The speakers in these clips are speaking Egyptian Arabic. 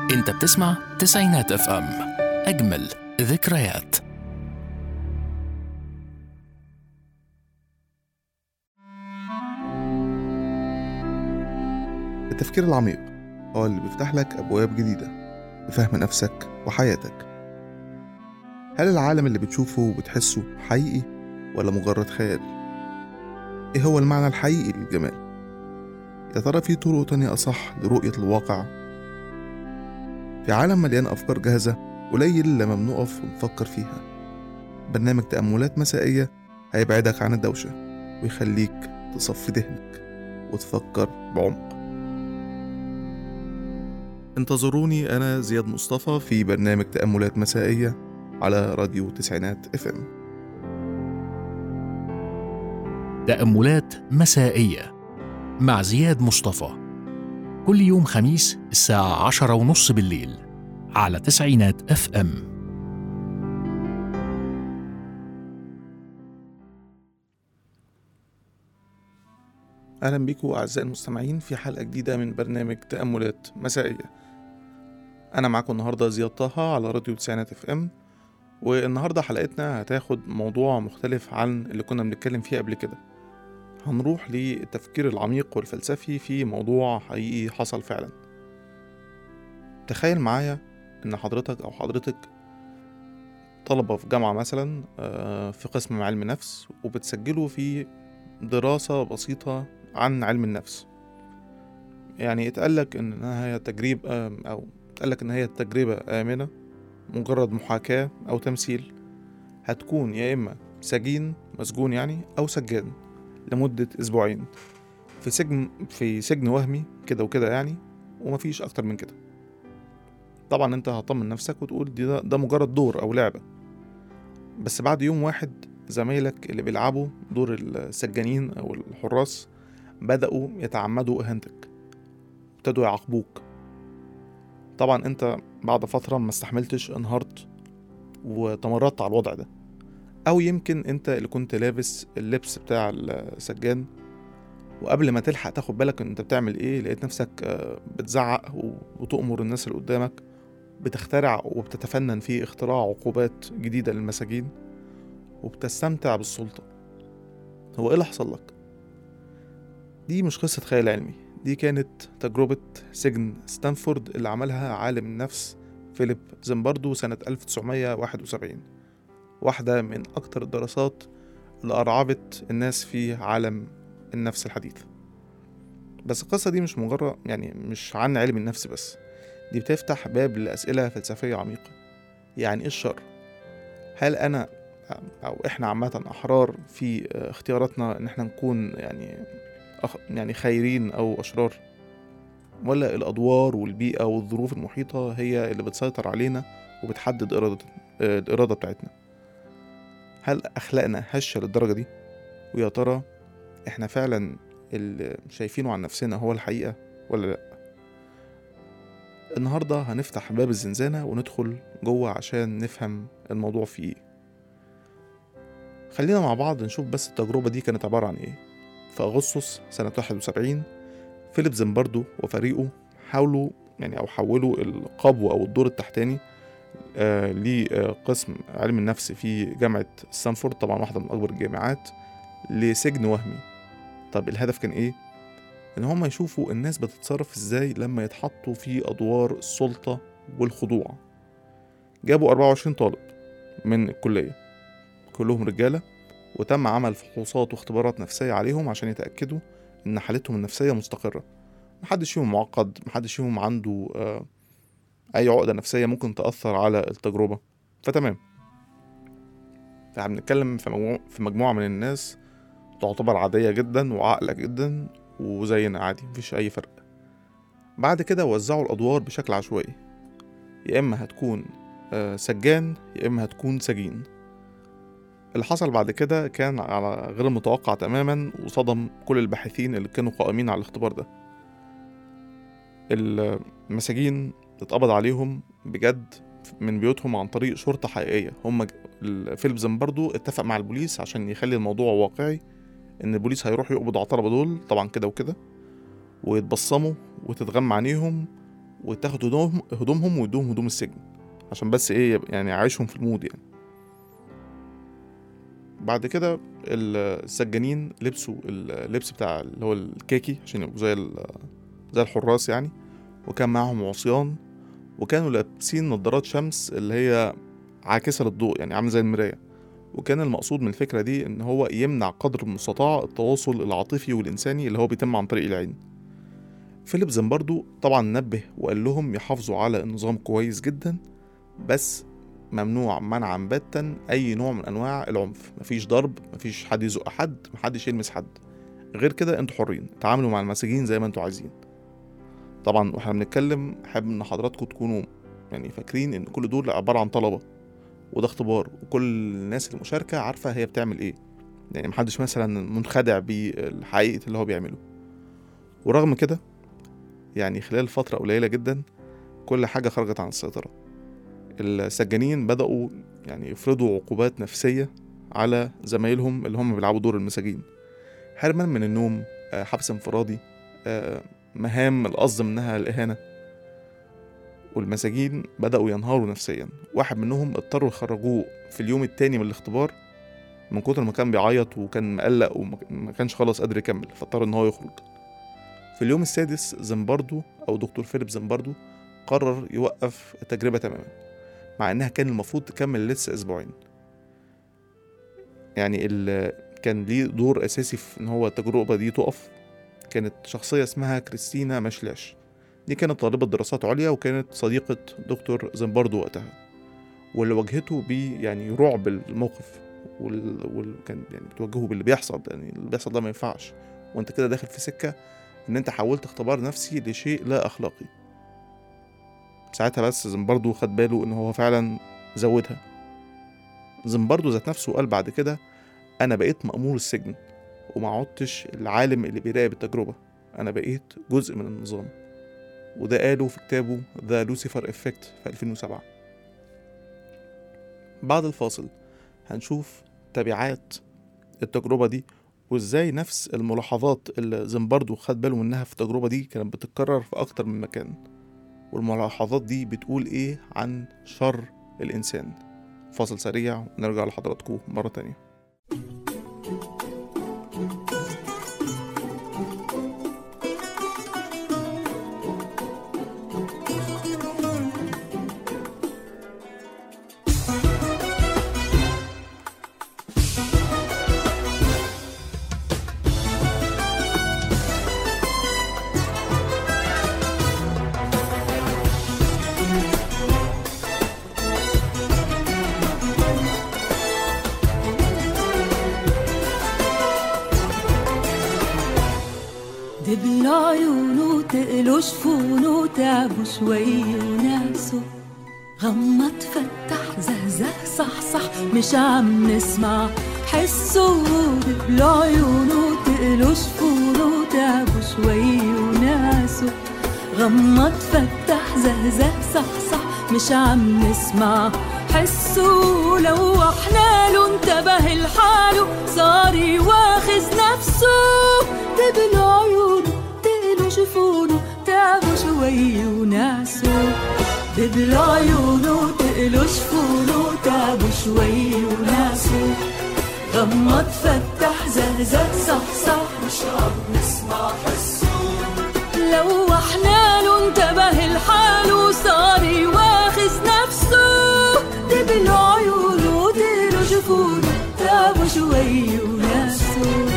انت بتسمع تسعينات اف ام اجمل ذكريات التفكير العميق هو اللي بيفتح لك أبواب جديدة لفهم نفسك وحياتك هل العالم اللي بتشوفه وبتحسه حقيقي ولا مجرد خيال؟ إيه هو المعنى الحقيقي للجمال؟ يا ترى في طرق تانية أصح لرؤية الواقع؟ في عالم مليان أفكار جاهزة قليل لما بنقف ونفكر فيها برنامج تأملات مسائية هيبعدك عن الدوشة ويخليك تصفي ذهنك وتفكر بعمق انتظروني أنا زياد مصطفى في برنامج تأملات مسائية على راديو تسعينات اف ام تأملات مسائية مع زياد مصطفى كل يوم خميس الساعة عشرة ونص بالليل على تسعينات اف ام أهلا بيكم أعزائي المستمعين في حلقة جديدة من برنامج تأملات مسائية أنا معاكم النهاردة زياد طه على راديو تسعينات اف ام والنهاردة حلقتنا هتاخد موضوع مختلف عن اللي كنا بنتكلم فيه قبل كده هنروح للتفكير العميق والفلسفي في موضوع حقيقي حصل فعلا تخيل معايا إن حضرتك أو حضرتك طلبة في جامعة مثلا آه، في قسم علم نفس وبتسجلوا في دراسة بسيطة عن علم النفس يعني اتقالك إنها هي تجربة أو اتقالك إن هي تجربة آمنة مجرد محاكاة أو تمثيل هتكون يا إما سجين مسجون يعني أو سجان لمدة أسبوعين في سجن في سجن وهمي كده وكده يعني ومفيش أكتر من كده طبعا أنت هتطمن نفسك وتقول دي ده, ده مجرد دور أو لعبة بس بعد يوم واحد زمايلك اللي بيلعبوا دور السجانين أو الحراس بدأوا يتعمدوا إهانتك ابتدوا يعاقبوك طبعا انت بعد فترة ما استحملتش انهارت وتمردت على الوضع ده او يمكن انت اللي كنت لابس اللبس بتاع السجان وقبل ما تلحق تاخد بالك انت بتعمل ايه لقيت نفسك آه، بتزعق وتؤمر الناس اللي قدامك بتخترع وبتتفنن في اختراع عقوبات جديدة للمساجين وبتستمتع بالسلطة هو ايه اللي حصل لك؟ دي مش قصة خيال علمي دي كانت تجربة سجن ستانفورد اللي عملها عالم النفس فيليب زمباردو سنة 1971 واحدة من أكتر الدراسات اللي أرعبت الناس في عالم النفس الحديث بس القصة دي مش مجرد يعني مش عن علم النفس بس دي بتفتح باب لأسئلة فلسفية عميقة يعني إيه الشر؟ هل أنا أو إحنا عامة أحرار في اختياراتنا إن إحنا نكون يعني أخ... يعني خيرين أو أشرار ولا الأدوار والبيئة والظروف المحيطة هي اللي بتسيطر علينا وبتحدد إرادة آه، الإرادة بتاعتنا هل أخلاقنا هشة للدرجة دي ويا ترى إحنا فعلا اللي شايفينه عن نفسنا هو الحقيقة ولا لأ النهاردة هنفتح باب الزنزانة وندخل جوه عشان نفهم الموضوع فيه إيه خلينا مع بعض نشوف بس التجربة دي كانت عبارة عن إيه في أغسطس سنة 71 فيليب زمباردو وفريقه حاولوا يعني أو حولوا القبو أو الدور التحتاني آه لقسم علم النفس في جامعة ستانفورد طبعا واحدة من أكبر الجامعات لسجن وهمي طب الهدف كان إيه؟ إن هم يشوفوا الناس بتتصرف إزاي لما يتحطوا في أدوار السلطة والخضوع جابوا 24 طالب من الكلية كلهم رجالة وتم عمل فحوصات واختبارات نفسية عليهم عشان يتأكدوا إن حالتهم النفسية مستقرة محدش فيهم معقد محدش فيهم عنده آه، أي عقدة نفسية ممكن تأثر على التجربة فتمام فاحنا بنتكلم في مجموعة, في مجموعة من الناس تعتبر عادية جدا وعاقلة جدا وزينا عادي مفيش أي فرق بعد كده وزعوا الأدوار بشكل عشوائي يا إما هتكون آه، سجان يا إما هتكون سجين اللي حصل بعد كده كان على غير متوقع تماما وصدم كل الباحثين اللي كانوا قائمين على الاختبار ده المساجين اتقبض عليهم بجد من بيوتهم عن طريق شرطة حقيقية هم فيليب زمباردو اتفق مع البوليس عشان يخلي الموضوع واقعي ان البوليس هيروح يقبض على الطلبة دول طبعا كده وكده ويتبصموا وتتغمى عينيهم وتاخد هدوم هدومهم ويدوهم هدوم السجن عشان بس ايه يبقى- يعني عايشهم في المود يعني بعد كده السجانين لبسوا اللبس بتاع اللي هو الكاكي عشان يبقوا زي ال- زي الحراس يعني وكان معاهم عصيان وكانوا لابسين نظارات شمس اللي هي عاكسة للضوء يعني عاملة زي المراية وكان المقصود من الفكرة دي إن هو يمنع قدر المستطاع التواصل العاطفي والإنساني اللي هو بيتم عن طريق العين فيليب زمبردو طبعا نبه وقال لهم يحافظوا على النظام كويس جدا بس ممنوع منعا باتا أي نوع من أنواع العنف مفيش ضرب مفيش حد يزق حد محدش يلمس حد غير كده انتوا حرين تعاملوا مع المساجين زي ما انتوا عايزين طبعا واحنا بنتكلم حابب ان حضراتكم تكونوا يعني فاكرين ان كل دول عبارة عن طلبة وده اختبار وكل الناس المشاركة عارفة هي بتعمل ايه يعني محدش مثلا منخدع بالحقيقة اللي هو بيعمله ورغم كده يعني خلال فترة قليلة جدا كل حاجة خرجت عن السيطرة السجانين بدأوا يعني يفرضوا عقوبات نفسية على زمايلهم اللي هم بيلعبوا دور المساجين حرمان من النوم آه، حبس انفرادي آه، مهام القصد منها الإهانة والمساجين بدأوا ينهاروا نفسيا واحد منهم اضطروا يخرجوه في اليوم التاني من الاختبار من كتر ما كان بيعيط وكان مقلق وما كانش خلاص قادر يكمل فاضطر ان هو يخرج في اليوم السادس زمبردو او دكتور فيليب زمبردو قرر يوقف التجربة تماما مع انها كان المفروض تكمل لسه اسبوعين يعني ال كان ليه دور اساسي في ان هو التجربة دي تقف كانت شخصية اسمها كريستينا ماشلاش دي كانت طالبة دراسات عليا وكانت صديقة دكتور زمبردو وقتها واللي واجهته بيه يعني رعب الموقف وال... وال... كان يعني بتواجهه باللي بيحصل يعني اللي بيحصل ده ما ينفعش وانت كده داخل في سكة ان انت حاولت اختبار نفسي لشيء لا اخلاقي ساعتها بس زمبردو خد باله ان هو فعلا زودها زمبردو ذات نفسه قال بعد كده انا بقيت مأمور السجن وما عدتش العالم اللي بيراقب التجربة أنا بقيت جزء من النظام وده قاله في كتابه ذا لوسيفر إفكت في 2007 بعد الفاصل هنشوف تبعات التجربة دي وازاي نفس الملاحظات اللي زمبردو خد باله منها في التجربة دي كانت بتتكرر في أكتر من مكان والملاحظات دي بتقول إيه عن شر الإنسان فاصل سريع ونرجع لحضراتكم مرة تانية دبل عيونه تقلو شفونه تعبوا شوي وناسه غمض فتح زهزه صح صح مش عم نسمع حسه دبل عيونه تقلو شفونه تعبوا شوي وناسه غمض فتح زهزه صح صح مش عم نسمع حسه لو احنا له انتبه لحاله صار يواخذ نفسه دبل عيونه تقلوا شفونه تعبوا شوي وناسه دبل عيونه تقلوا شفونه تعبوا شوي وناسه غمض فتح زهزه صح صح مش عم نسمع حسه لو احنا له انتبه لحاله صار يواخذ نفسه دبل عيونه ديروا جفونه تعبوا شوي وناسه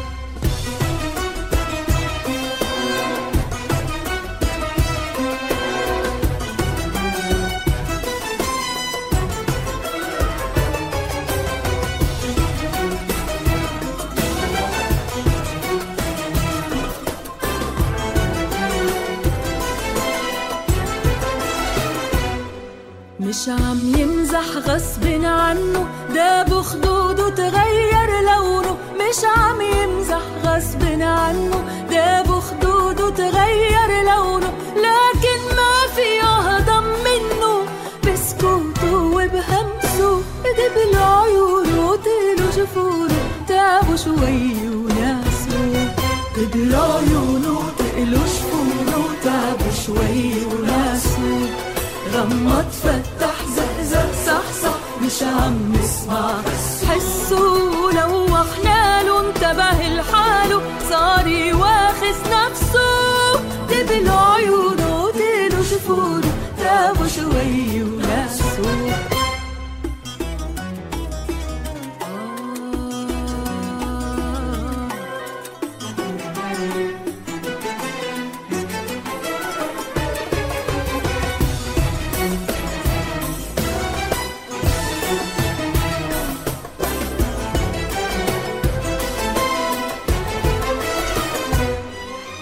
مش عم يمزح غصب عنه ده بخدوده تغير لونه مش عم يمزح غصب عنه ده بخدوده تغير لونه لكن ما في هضم منه بسكوته وبهمسه دبل عيونه طيلوا جفونه تعبوا شوي وناسه دبل عيونه تقلوا شفونه تعبوا شوي وناسه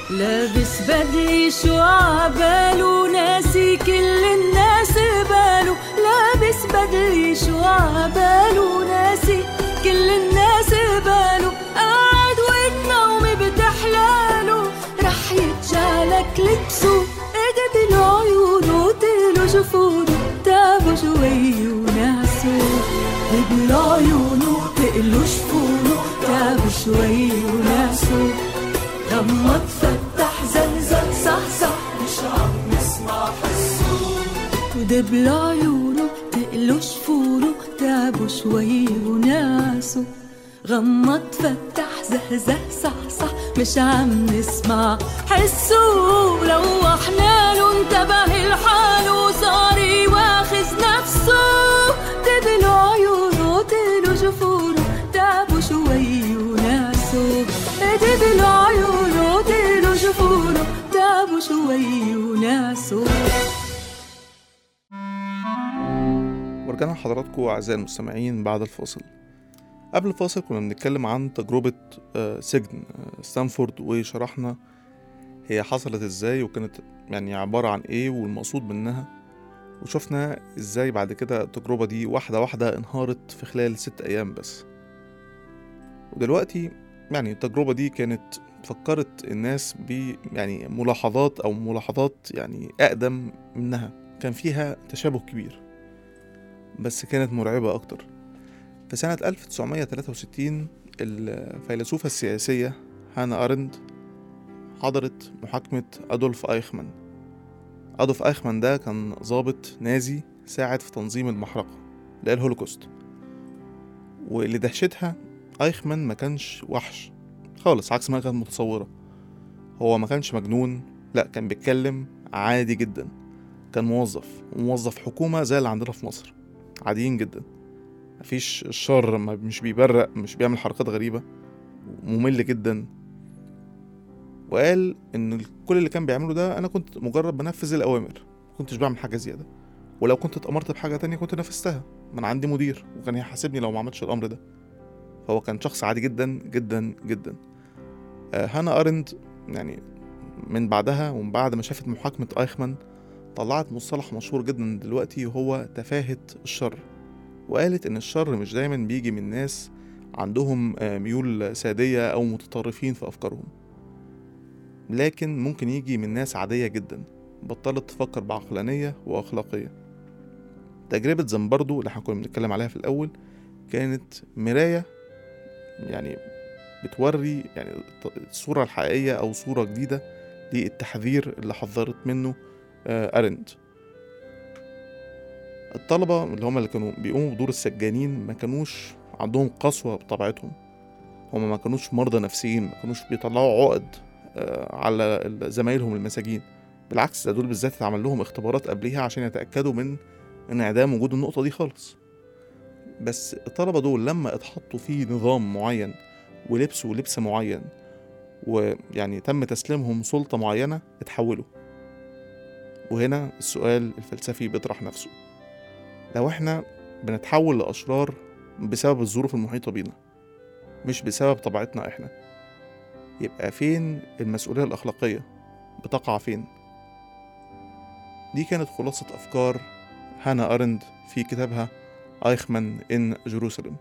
لابس بدلي شو عباله ناسي كل الناس باله لابس بدلي شو عباله ناسي كل الناس باله قاعد والنوم بتحلاله رح يتجالك لبسه اجد عيونه تلو جفونه تابوا شوي وناسه اجد عيونه تقلو جفونه تابوا شوي وناسه لما تفتح زلزل صح صح مش عم نسمع حسه ودب عيونه تقلو جفونه تابوا شوي وناسه غمض فتح زهزه صح صح مش عم نسمع حسه روحنا له انتبه لحاله صار واخذ نفسه تبلو عيونه تلو جفونه تابوا شوي وناسه تبلو عيونه تلو جفونه تابوا شوي وناسه ورجعنا لحضراتكم أعزائي المستمعين بعد الفاصل قبل الفاصل كنا بنتكلم عن تجربة آه، سجن آه، ستانفورد وشرحنا هي حصلت ازاي وكانت يعني عبارة عن ايه والمقصود منها وشفنا ازاي بعد كده التجربة دي واحدة واحدة انهارت في خلال ست أيام بس ودلوقتي يعني التجربة دي كانت فكرت الناس ب يعني ملاحظات أو ملاحظات يعني أقدم منها كان فيها تشابه كبير بس كانت مرعبة أكتر في سنة 1963 الفيلسوفة السياسية هانا أرند حضرت محاكمة أدولف أيخمان أدولف أيخمان ده كان ضابط نازي ساعد في تنظيم المحرقة اللي هي الهولوكوست واللي دهشتها أيخمان ما كانش وحش خالص عكس ما كانت متصورة هو ما كانش مجنون لأ كان بيتكلم عادي جدا كان موظف وموظف حكومة زي اللي عندنا في مصر عاديين جدا مفيش الشر ما مش بيبرق مش بيعمل حركات غريبة ممل جدا وقال ان كل اللي كان بيعمله ده انا كنت مجرد بنفذ الاوامر كنتش بعمل حاجة زيادة ولو كنت اتأمرت بحاجة تانية كنت نفذتها ما انا عندي مدير وكان هيحاسبني لو ما عملتش الامر ده فهو كان شخص عادي جدا جدا جدا آه، هانا ارند يعني من بعدها ومن بعد ما شافت محاكمة ايخمان طلعت مصطلح مشهور جدا دلوقتي وهو تفاهة الشر وقالت إن الشر مش دايما بيجي من ناس عندهم آه، ميول سادية أو متطرفين في أفكارهم لكن ممكن يجي من ناس عادية جدا بطلت تفكر بعقلانية وأخلاقية تجربة زمبردو اللي احنا كنا بنتكلم عليها في الأول كانت مراية يعني بتوري يعني الصورة الحقيقية أو صورة جديدة للتحذير اللي حذرت منه آه، أرند الطلبة اللي هم اللي كانوا بيقوموا بدور السجانين ما كانوش عندهم قسوة بطبيعتهم هم ما كانوش مرضى نفسيين ما كانوش بيطلعوا عقد آه، على زمايلهم المساجين بالعكس ده دول بالذات اتعمل لهم اختبارات قبليها عشان يتأكدوا من انعدام وجود النقطة دي خالص بس الطلبة دول لما اتحطوا في نظام معين ولبسوا لبس معين ويعني تم تسليمهم سلطة معينة اتحولوا وهنا السؤال الفلسفي بيطرح نفسه لو احنا بنتحول لأشرار بسبب الظروف المحيطة بينا مش بسبب طبيعتنا احنا يبقى فين المسؤولية الأخلاقية بتقع فين دي كانت خلاصة أفكار هانا أرند في كتابها أيخمان إن جيروسالم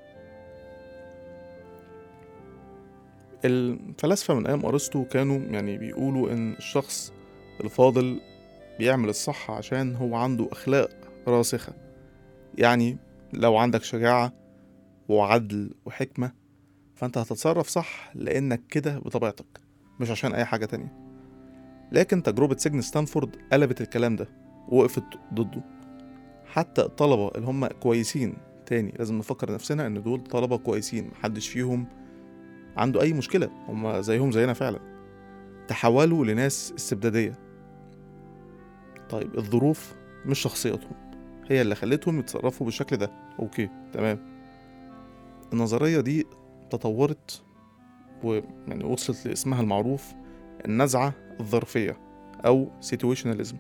الفلاسفة من أيام أرسطو كانوا يعني بيقولوا إن الشخص الفاضل بيعمل الصح عشان هو عنده أخلاق راسخة يعني لو عندك شجاعة وعدل وحكمة فأنت هتتصرف صح لأنك كده بطبيعتك مش عشان أي حاجة تانية لكن تجربة سجن ستانفورد قلبت الكلام ده ووقفت ضده حتى الطلبة اللي هم كويسين تاني لازم نفكر نفسنا إن دول طلبة كويسين محدش فيهم عنده أي مشكلة هم زيهم زينا فعلا تحولوا لناس استبدادية طيب الظروف مش شخصيتهم هي اللي خلتهم يتصرفوا بالشكل ده اوكي تمام النظرية دي تطورت ويعني وصلت لاسمها المعروف النزعة الظرفية أو situationalism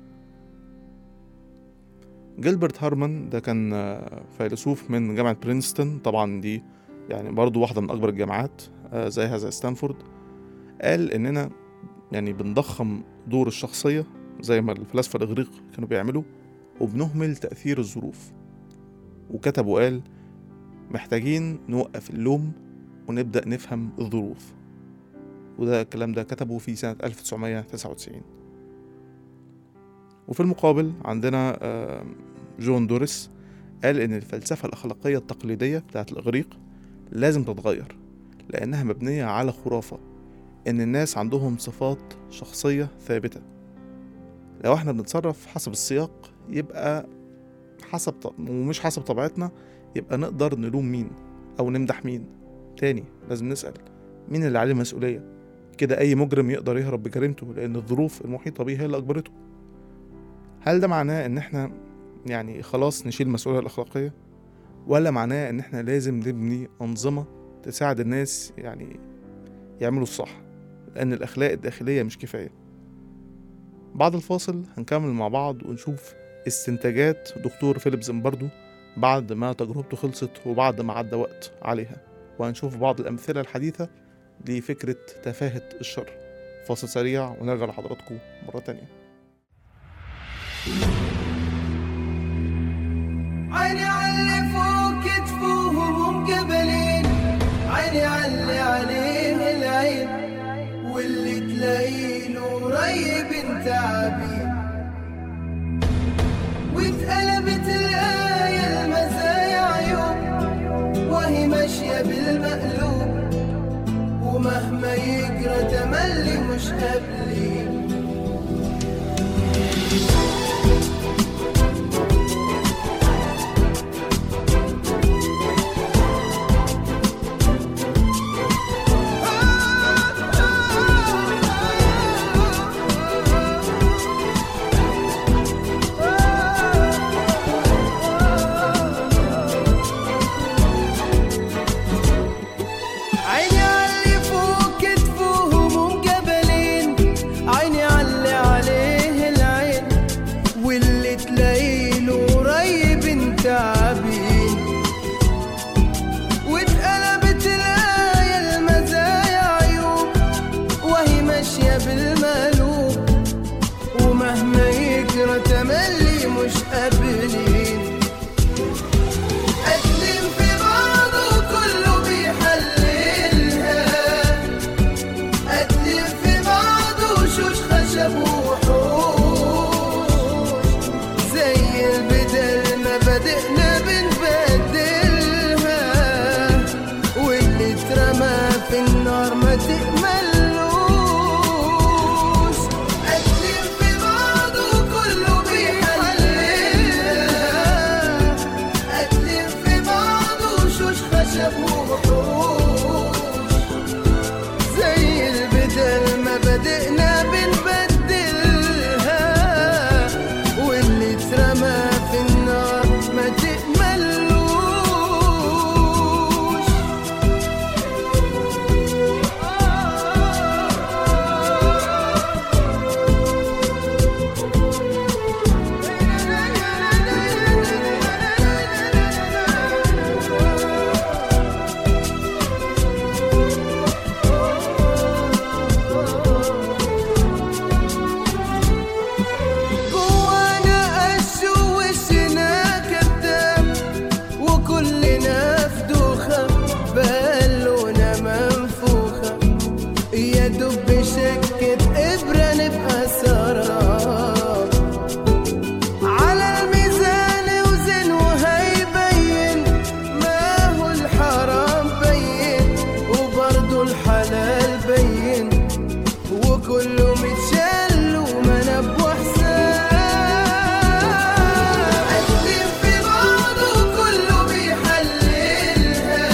جيلبرت هارمان ده كان آه، فيلسوف من جامعة برينستون طبعا دي يعني برضو واحدة من أكبر الجامعات آه، زيها زي ستانفورد قال إننا يعني بنضخم دور الشخصية زي ما الفلاسفة الإغريق كانوا بيعملوا وبنهمل تأثير الظروف وكتب وقال محتاجين نوقف اللوم ونبدأ نفهم الظروف وده الكلام ده كتبه في سنة 1999 وفي المقابل عندنا آه، جون دوريس قال إن الفلسفة الأخلاقية التقليدية بتاعت الإغريق لازم تتغير لأنها مبنية على خرافة إن الناس عندهم صفات شخصية ثابتة لو احنا بنتصرف حسب السياق يبقى حسب ط... ومش حسب طبيعتنا يبقى نقدر نلوم مين أو نمدح مين تاني لازم نسأل مين اللي عليه مسؤولية كده أي مجرم يقدر يهرب بجريمته لأن الظروف المحيطة بيه هي اللي أجبرته هل ده معناه إن احنا يعني خلاص نشيل المسؤولية الأخلاقية ولا معناه إن احنا لازم نبني أنظمة تساعد الناس يعني يعملوا الصح لأن الأخلاق الداخلية مش كفاية بعد الفاصل هنكمل مع بعض ونشوف استنتاجات دكتور فيليب زمبردو بعد ما تجربته خلصت وبعد ما عدى وقت عليها وهنشوف بعض الأمثلة الحديثة لفكرة تفاهة الشر فاصل سريع ونرجع لحضراتكم مرة تانية عيني علي فوق كتفوهم جبلين عيني علي عليه العين واللي تلاقيله قريب تعبين واتقلبت الآية المزايا عيوب وهي ماشية بالمقلوب ومهما يجرى تملي مش قابلين عيني علي فوق كتفوهم جبلين عيني علي عليه العين واللي تلاقيله قريب تعبين واتقلبت الآية المزايا عيوب وهي ماشية بالمقلوب ومهما يجرى تملي مش قابلين قدم في بعضه كله بيحللها قدم في بعضه شوش خشب وحوش زي البدل ما بدأنا بنبدلها واللي اترمى في النار ما تكملوش قدم في بعضه كله بيحللها قدم في بعضه شوش خشب وحوش زي البدل ما بدأنا بنبدلها واللي اترمى في النار ما تكملوش جوانا قش ووشنا كداب وكلنا في دوخة بالونا منفوخة يا دب شكة إبرة نبقى سراب على الميزان وزن وهيبين ما هو الحرام بين وبرضه الحلال بين وكله متشال ومنب وحساب قدم في بعضه كله بيحللها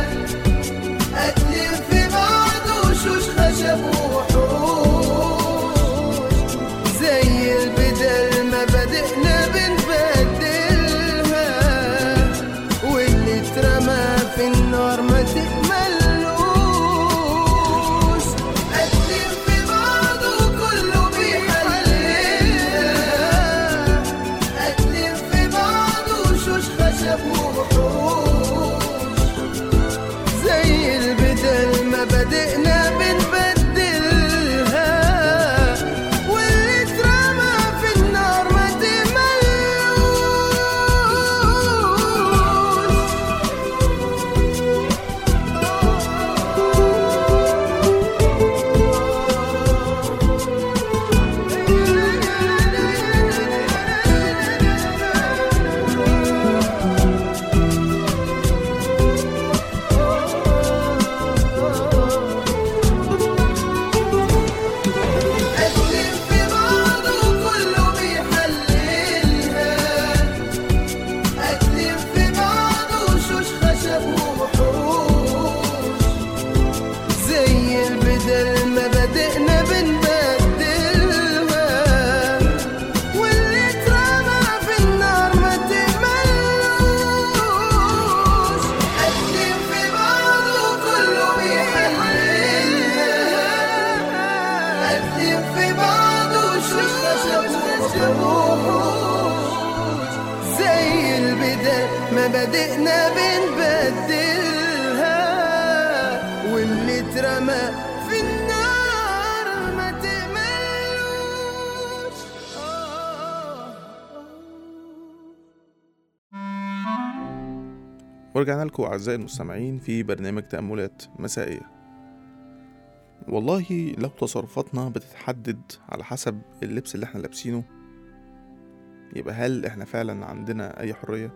قدم في بعضه شوش خشب وحوش زي البدل ما بدأنا بنبدلها واللي اترمى في النار ما تكملوش قدم في بعضه كله لازقين في بعض وشوش خشب وحوش زي البداية مبادئنا بنبدلها واللي اترمى في النار ما تقملوش آه. ورجعنا لكم أعزائي المستمعين في برنامج تأملات مسائية والله لو تصرفاتنا بتتحدد على حسب اللبس اللي احنا لابسينه يبقى هل احنا فعلا عندنا أي حرية؟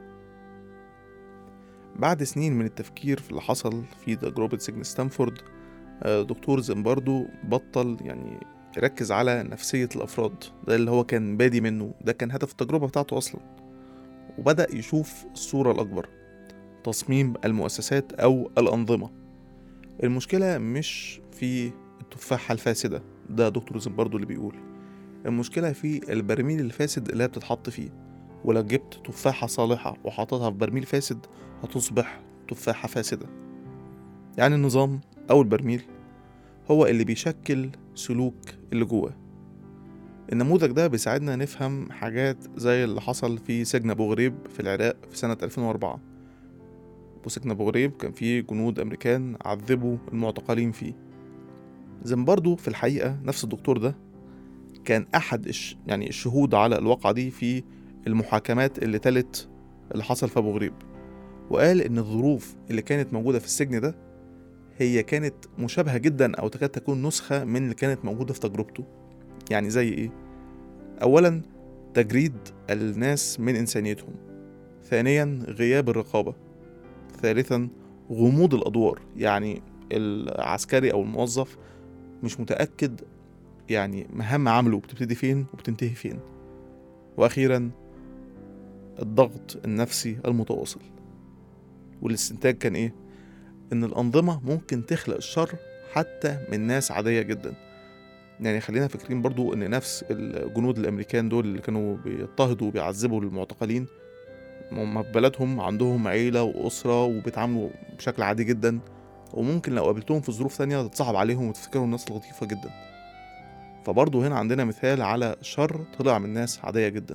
بعد سنين من التفكير في اللي حصل في تجربة سجن ستانفورد آه، دكتور زمباردو بطل يعني يركز على نفسية الأفراد ده اللي هو كان بادي منه ده كان هدف التجربة بتاعته أصلا وبدأ يشوف الصورة الأكبر تصميم المؤسسات أو الأنظمة المشكلة مش في التفاحة الفاسدة ده دكتور زمباردو اللي بيقول المشكلة في البرميل الفاسد اللي هي بتتحط فيه ولو جبت تفاحة صالحة وحطيتها في برميل فاسد هتصبح تفاحة فاسدة يعني النظام أو البرميل هو اللي بيشكل سلوك اللي جواه النموذج ده بيساعدنا نفهم حاجات زي اللي حصل في سجن أبو غريب في العراق في سنة 2004 وسجن أبو غريب كان فيه جنود أمريكان عذبوا المعتقلين فيه زمباردو في الحقيقة نفس الدكتور ده كان أحد الش... يعني الشهود على الواقعة دي في المحاكمات اللي تلت اللي حصل في أبو غريب وقال إن الظروف اللي كانت موجودة في السجن ده هي كانت مشابهة جدا أو تكاد تكون نسخة من اللي كانت موجودة في تجربته يعني زي إيه؟ أولا تجريد الناس من إنسانيتهم ثانيا غياب الرقابة ثالثا غموض الأدوار يعني العسكري أو الموظف مش متأكد يعني مهام عمله بتبتدي فين وبتنتهي فين وأخيرا الضغط النفسي المتواصل والاستنتاج كان إيه؟ إن الأنظمة ممكن تخلق الشر حتى من ناس عادية جدا يعني خلينا فاكرين برضو إن نفس الجنود الأمريكان دول اللي كانوا بيضطهدوا وبيعذبوا المعتقلين هم في بلدهم عندهم عيلة وأسرة وبيتعاملوا بشكل عادي جدا وممكن لو قابلتهم في ظروف تانية تتصاحب عليهم وتفتكرهم ناس لطيفة جدا فبرضه هنا عندنا مثال على شر طلع من ناس عادية جدا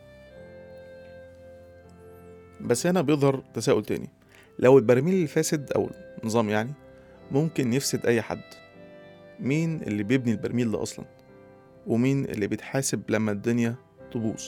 بس هنا بيظهر تساؤل تاني لو البرميل الفاسد أو النظام يعني ممكن يفسد أي حد مين اللي بيبني البرميل ده أصلا ومين اللي بيتحاسب لما الدنيا تبوظ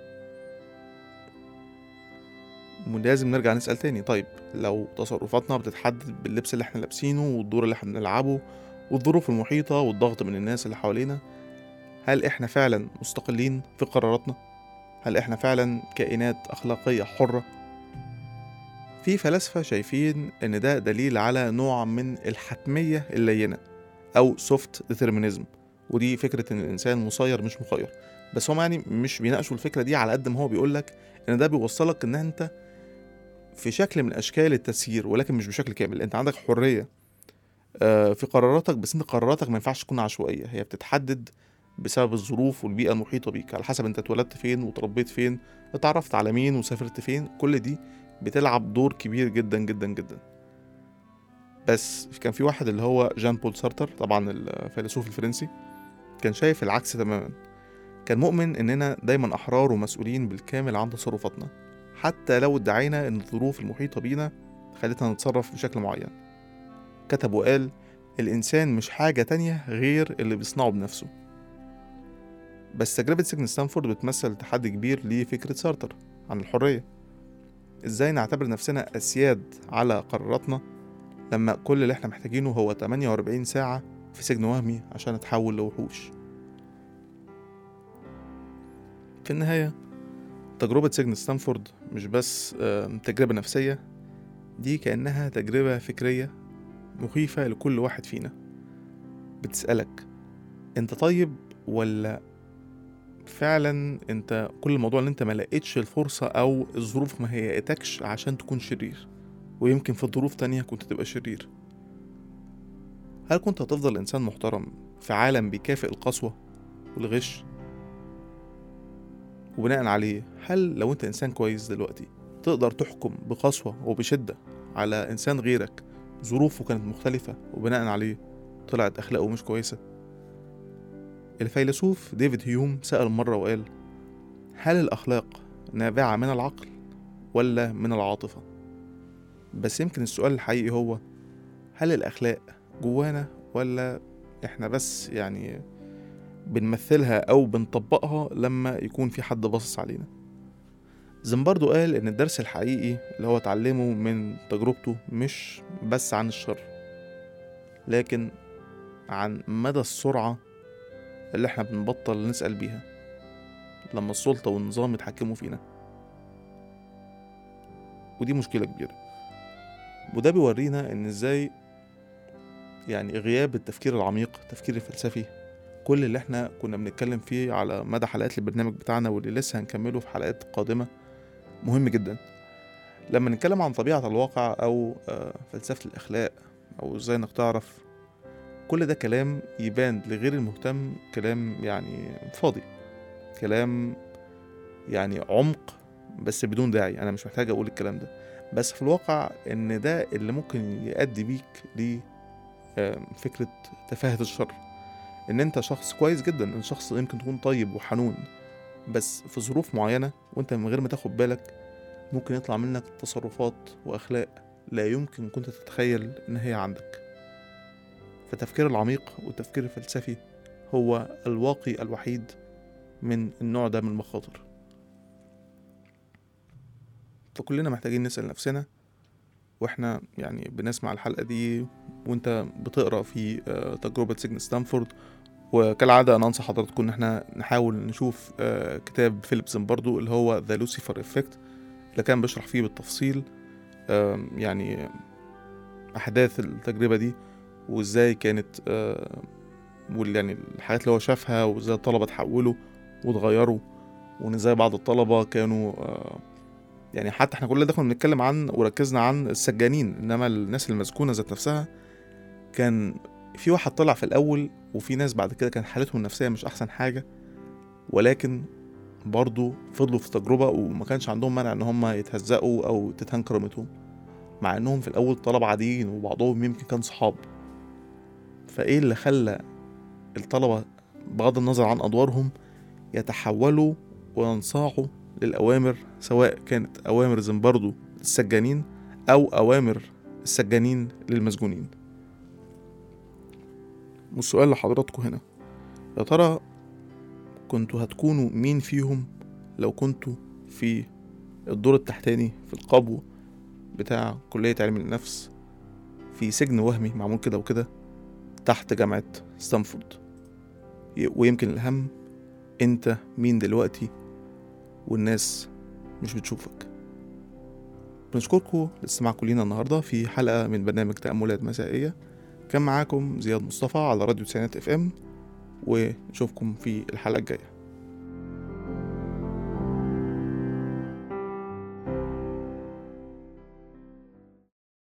لازم نرجع نسأل تاني طيب لو تصرفاتنا بتتحدد باللبس اللي احنا لابسينه والدور اللي احنا بنلعبه والظروف المحيطة والضغط من الناس اللي حوالينا هل احنا فعلا مستقلين في قراراتنا؟ هل احنا فعلا كائنات أخلاقية حرة؟ في فلاسفة شايفين إن ده دليل على نوع من الحتمية اللينة أو soft determinism ودي فكرة إن الإنسان مسير مش مخير بس هم يعني مش بيناقشوا الفكرة دي على قد ما هو بيقولك إن ده بيوصلك إن أنت في شكل من أشكال التسيير ولكن مش بشكل كامل أنت عندك حرية آه، في قراراتك بس انت قراراتك ما ينفعش تكون عشوائيه هي بتتحدد بسبب الظروف والبيئه المحيطه بيك على حسب انت اتولدت فين وتربيت فين اتعرفت على مين وسافرت فين كل دي بتلعب دور كبير جدا جدا جدا بس كان في واحد اللي هو جان بول سارتر طبعا الفيلسوف الفرنسي كان شايف العكس تماما كان مؤمن اننا دايما احرار ومسؤولين بالكامل عن تصرفاتنا حتى لو ادعينا ان الظروف المحيطه بينا خلتنا نتصرف بشكل معين كتب وقال الإنسان مش حاجة تانية غير اللي بيصنعه بنفسه بس تجربة سجن ستانفورد بتمثل تحدي كبير لفكرة سارتر عن الحرية ازاي نعتبر نفسنا أسياد على قراراتنا لما كل اللي احنا محتاجينه هو 48 ساعة في سجن وهمي عشان نتحول لوحوش في النهاية تجربة سجن ستانفورد مش بس آه، تجربة نفسية دي كأنها تجربة فكرية مخيفة لكل واحد فينا بتسألك انت طيب ولا فعلا انت كل الموضوع ان انت ما لقيتش الفرصة او الظروف ما هيئتكش عشان تكون شرير ويمكن في ظروف تانية كنت تبقى شرير هل كنت هتفضل انسان محترم في عالم بيكافئ القسوة والغش وبناء عليه هل لو انت انسان كويس دلوقتي تقدر تحكم بقسوة وبشدة على انسان غيرك ظروفه كانت مختلفة وبناء عليه طلعت أخلاقه مش كويسة الفيلسوف ديفيد هيوم سأل مرة وقال هل الأخلاق نابعة من العقل ولا من العاطفة؟ بس يمكن السؤال الحقيقي هو هل الأخلاق جوانا ولا إحنا بس يعني بنمثلها أو بنطبقها لما يكون في حد باصص علينا زمباردو قال إن الدرس الحقيقي اللي هو اتعلمه من تجربته مش بس عن الشر لكن عن مدى السرعة اللي احنا بنبطل نسأل بيها لما السلطة والنظام يتحكموا فينا ودي مشكلة كبيرة وده بيورينا ان ازاي يعني غياب التفكير العميق التفكير الفلسفي كل اللي احنا كنا بنتكلم فيه على مدى حلقات البرنامج بتاعنا واللي لسه هنكمله في حلقات قادمة مهم جدا لما نتكلم عن طبيعة الواقع أو آه، فلسفة الأخلاق أو إزاي إنك تعرف كل ده كلام يبان لغير المهتم كلام يعني فاضي كلام يعني عمق بس بدون داعي أنا مش محتاج أقول الكلام ده بس في الواقع إن ده اللي ممكن يؤدي بيك ل آه، فكرة تفاهة الشر إن أنت شخص كويس جدا إن شخص يمكن تكون طيب وحنون بس في ظروف معينة وأنت من غير ما تاخد بالك ممكن يطلع منك تصرفات وأخلاق لا يمكن كنت تتخيل إن هي عندك فالتفكير العميق والتفكير الفلسفي هو الواقي الوحيد من النوع ده من المخاطر فكلنا محتاجين نسأل نفسنا واحنا يعني بنسمع الحلقة دي وانت بتقرأ في آه، تجربة سجن ستانفورد وكالعادة أنا أنصح حضراتكم إن احنا نحاول نشوف آه، كتاب فيليب برضو اللي هو ذا لوسيفر إفكت اللي كان بيشرح فيه بالتفصيل آم، يعني أحداث التجربة دي وإزاي كانت آه، وال- يعني الحاجات اللي هو شافها وإزاي الطلبة اتحولوا واتغيروا وإن إزاي بعض الطلبة كانوا آه، يعني حتى احنا كل ده كنا بنتكلم عن وركزنا عن السجانين انما الناس المسجونه ذات نفسها كان في واحد طلع في الاول وفي ناس بعد كده كان حالتهم النفسيه مش احسن حاجه ولكن برضو فضلوا في التجربه وما كانش عندهم مانع ان هم يتهزقوا او تتهان كرامتهم مع انهم في الاول طلبه عاديين وبعضهم يمكن كان صحاب فايه اللي خلى الطلبه بغض النظر عن ادوارهم يتحولوا وينصاعوا للأوامر سواء كانت أوامر زمبردو للسجانين أو أوامر السجانين للمسجونين والسؤال لحضراتكم هنا يا ترى كنتوا هتكونوا مين فيهم لو كنتوا في الدور التحتاني في القبو بتاع كلية علم النفس في سجن وهمي معمول كده وكده تحت جامعة ستانفورد ي- ويمكن الأهم انت مين دلوقتي والناس مش بتشوفك بنشكركم لاستماعكم لينا النهاردة في حلقة من برنامج تأملات مسائية كان معاكم زياد مصطفى على راديو تسعينات اف ام ونشوفكم في الحلقة الجاية